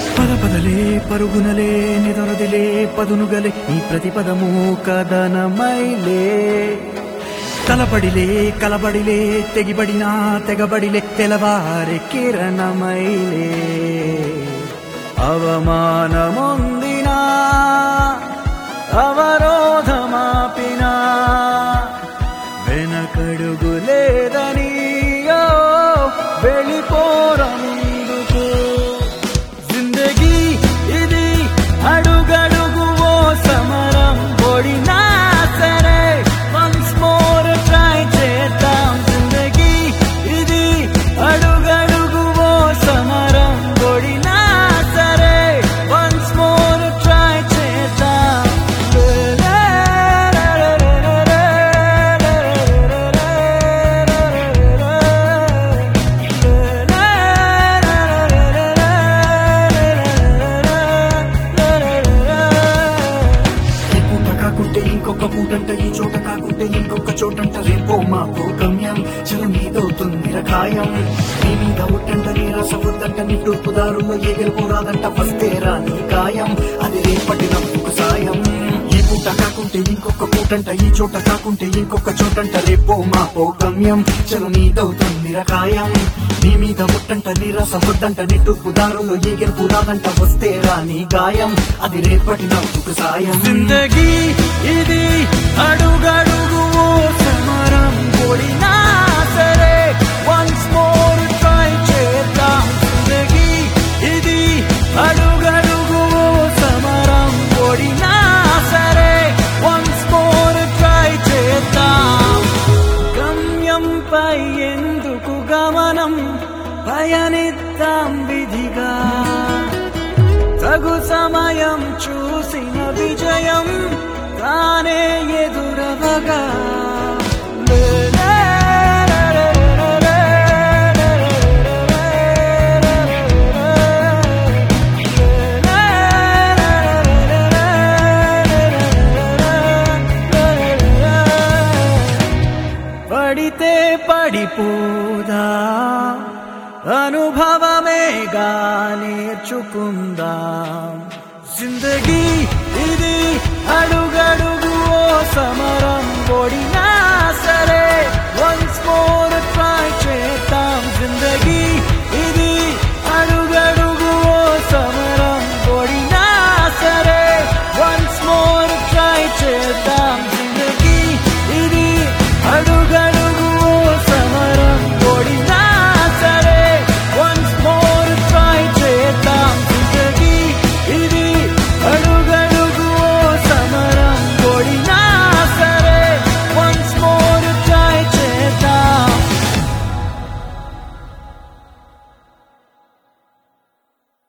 పద పదలే పరుగునలే నిదొరదిలే పదునుగలే ఈ ప్రతిపదము కథనమైలే తలపడిలే కలబడిలే తెగిబడినా తెగబడిలే తెలవారే కిరణమైలే అవమానముందినా అవరోధమాపినా వెనకడుగు లేదని ఓ వెళ్ళిపోర ముందుకు జిందగీ ఇది అడుగడుగు ఓ సమరం పొడినా సరే వన్స్ మోర్ ట్రై చేద్దాం జిందగీ ఇది అడుగడుగు ఓ సమరం పొడినా సరే వన్స్ మోర్ ట్రై చేద్దాం ఈ పూట కాకుంటే ఇంకొక పూటంట ఈ చోట కాకుంటే ఇంకొక చోటంట రేపో మాపో గమ్యం చలు మీదవుతుంది రకాయం నీ మీద ఒట్టంట నీ రసవద్దంట నీ తూర్పు దారుల్లో ఏ గెలుపు రాదంట వస్తే రాని గాయం అది రేపటి నవ్వుకు సాయం ఈ పూట కాకుంటే ఇంకొక పూటంట ఈ చోట కాకుంటే ఇంకొక చోటంట రేపో మాపో గమ్యం చలు మీదవుతుంది రకాయం నీ మీద ఒట్టంట నీ రసవద్దంట నీ తూర్పు దారుల్లో ఏ గెలుపు రాదంట వస్తే రాని గాయం అది రేపటి నవ్వుకు సాయం జిందగీ ఇది అడుగడుగు ఓ సమరం కొడినా సరే వన్స్ మోర్ ట్రై చేద్దాం జిందగీ ఇది అడుగడుగు ఓ సమరం కొడినా సరే వన్స్ మోర్ ట్రై చేద్దాం గమ్యంపై ఎందుకు గమనం పయనిద్దాం విధిగా తగు సమయం చూసిన విజయం తానే ఎదురవగా పడితే పడిపోదా అనుభవమేగా నేర్చుకుందాం జిందగీ ఇది అడుగడుగు ఓ సమరం పొడి